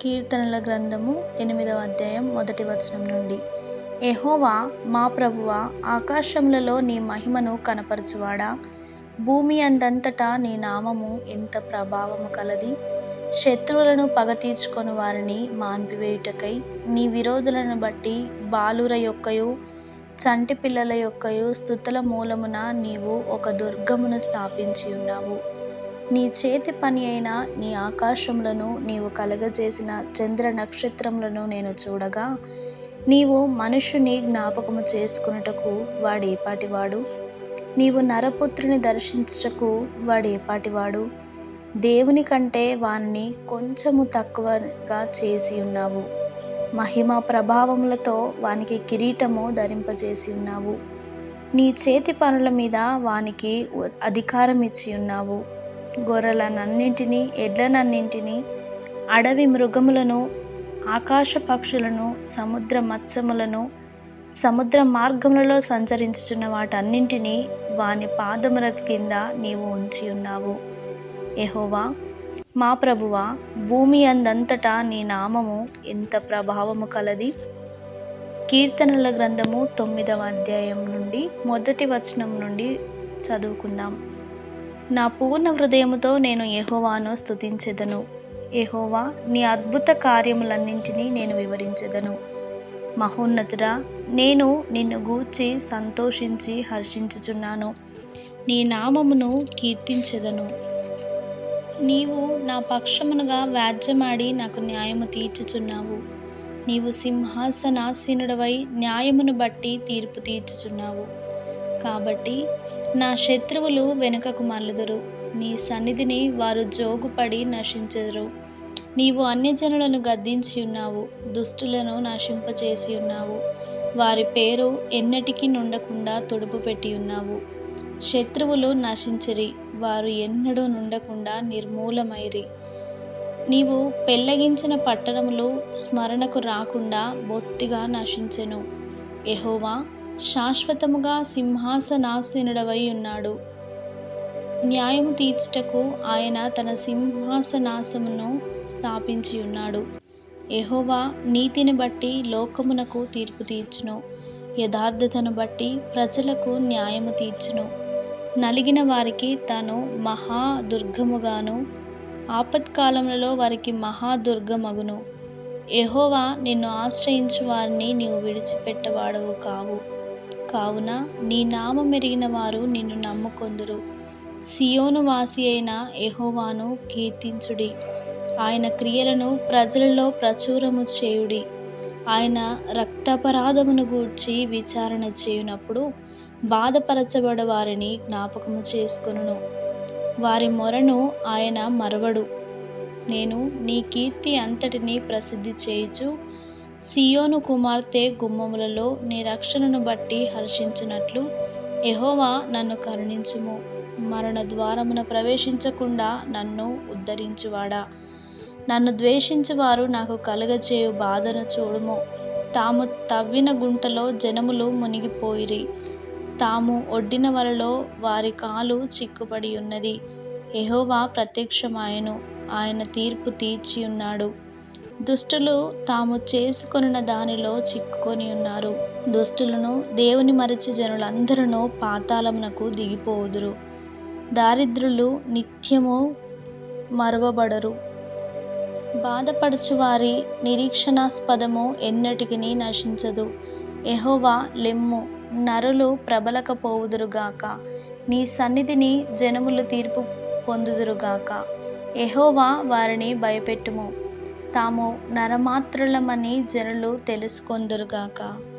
కీర్తనల గ్రంథము ఎనిమిదవ అధ్యాయం మొదటి వచనం నుండి ఎహోవా మా ప్రభువా ఆకాశములలో నీ మహిమను కనపరచువాడా భూమి అందంతటా నీ నామము ఎంత ప్రభావము కలది శత్రువులను పగ తీర్చుకొని వారిని మాన్పివేయుటకై నీ విరోధులను బట్టి బాలుర యొక్కయు చంటి పిల్లల యొక్కయు స్థుతుల మూలమున నీవు ఒక దుర్గమును స్థాపించి ఉన్నావు నీ చేతి పని అయిన నీ ఆకాశములను నీవు కలగజేసిన చంద్ర నక్షత్రములను నేను చూడగా నీవు మనుషుని జ్ఞాపకము చేసుకున్నటకు వాడేపాటివాడు నీవు నరపుత్రుని దర్శించుటకు వాడేపాటివాడు దేవుని కంటే వారిని కొంచెము తక్కువగా చేసి ఉన్నావు మహిమ ప్రభావములతో వానికి కిరీటము ధరింపజేసి ఉన్నావు నీ చేతి పనుల మీద వానికి అధికారం ఇచ్చి ఉన్నావు గొర్రెలనన్నింటినీ ఎడ్లనన్నింటినీ అడవి మృగములను ఆకాశ పక్షులను సముద్ర మత్స్యములను సముద్ర మార్గములలో సంచరించుచున్న వాటన్నింటినీ వాని పాదముల కింద నీవు ఉంచి ఉన్నావు ఎహోవా మా ప్రభువా భూమి అందంతటా నీ నామము ఎంత ప్రభావము కలది కీర్తనల గ్రంథము తొమ్మిదవ అధ్యాయం నుండి మొదటి వచనం నుండి చదువుకుందాం నా పూర్ణ హృదయముతో నేను యహోవాను స్తుతించెదను యహోవా నీ అద్భుత కార్యములన్నింటినీ నేను వివరించెదను మహోన్నతుడా నేను నిన్ను గూర్చి సంతోషించి హర్షించుచున్నాను నీ నామమును కీర్తించెదను నీవు నా పక్షమునుగా వ్యాజ్యమాడి నాకు న్యాయము తీర్చుచున్నావు నీవు సింహాసనాసీనుడవై న్యాయమును బట్టి తీర్పు తీర్చుచున్నావు కాబట్టి నా శత్రువులు వెనుకకు మల్లుదురు నీ సన్నిధిని వారు జోగుపడి నశించెదరు నీవు అన్యజనులను గద్దించి ఉన్నావు దుష్టులను నశింపచేసి ఉన్నావు వారి పేరు ఎన్నటికీ నుండకుండా తుడుపు పెట్టి ఉన్నావు శత్రువులు నశించిరి వారు ఎన్నడూ నుండకుండా నిర్మూలమైరి నీవు పెళ్ళగించిన పట్టణములు స్మరణకు రాకుండా బొత్తిగా నశించెను ఎహోవా శాశ్వతముగా సింహాసనాసీనుడవై ఉన్నాడు న్యాయము తీర్చుటకు ఆయన తన సింహాసనాసమును స్థాపించి ఉన్నాడు ఎహోవా నీతిని బట్టి లోకమునకు తీర్పు తీర్చును యథార్థతను బట్టి ప్రజలకు న్యాయము తీర్చును నలిగిన వారికి తాను మహాదుర్గముగాను ఆపత్కాలములలో వారికి మహాదుర్గమగును ఎహోవా నిన్ను ఆశ్రయించు వారిని నీవు విడిచిపెట్టవాడవు కావు కావున నీ నామం మెరిగిన వారు నిన్ను నమ్ముకొందురు సియోను వాసి అయిన ఎహోవాను కీర్తించుడి ఆయన క్రియలను ప్రజలలో ప్రచురము చేయుడి ఆయన రక్తాపరాధమును గూర్చి విచారణ చేయునప్పుడు బాధపరచబడ వారిని జ్ఞాపకము చేసుకొనును వారి మొరను ఆయన మరవడు నేను నీ కీర్తి అంతటిని ప్రసిద్ధి చేయుచు సియోను కుమార్తె గుమ్మములలో నీ రక్షణను బట్టి హర్షించినట్లు ఎహోవా నన్ను కరుణించుము మరణ ద్వారమున ప్రవేశించకుండా నన్ను ఉద్ధరించువాడా నన్ను ద్వేషించువారు నాకు కలగజేయు బాధను చూడుము తాము తవ్విన గుంటలో జనములు మునిగిపోయిరి తాము ఒడ్డిన వలలో వారి కాలు చిక్కుపడి ఉన్నది ఎహోవా ప్రత్యక్షమాయను ఆయన తీర్పు తీర్చి ఉన్నాడు దుష్టులు తాము చేసుకొనిన దానిలో చిక్కుకొని ఉన్నారు దుష్టులను దేవుని మరచి జనులందరూ పాతాళమునకు దిగిపోవుదురు దారిద్రులు నిత్యము మరవబడరు బాధపడుచు వారి నిరీక్షణాస్పదము ఎన్నటికి నశించదు ఎహోవా లెమ్ము నరులు ప్రబలకపోవుదురుగాక నీ సన్నిధిని జనములు తీర్పు పొందుదురుగాక ఎహోవా వారిని భయపెట్టుము తాము నరమాత్రులమని జనులు తెలుసుకొందురుగాక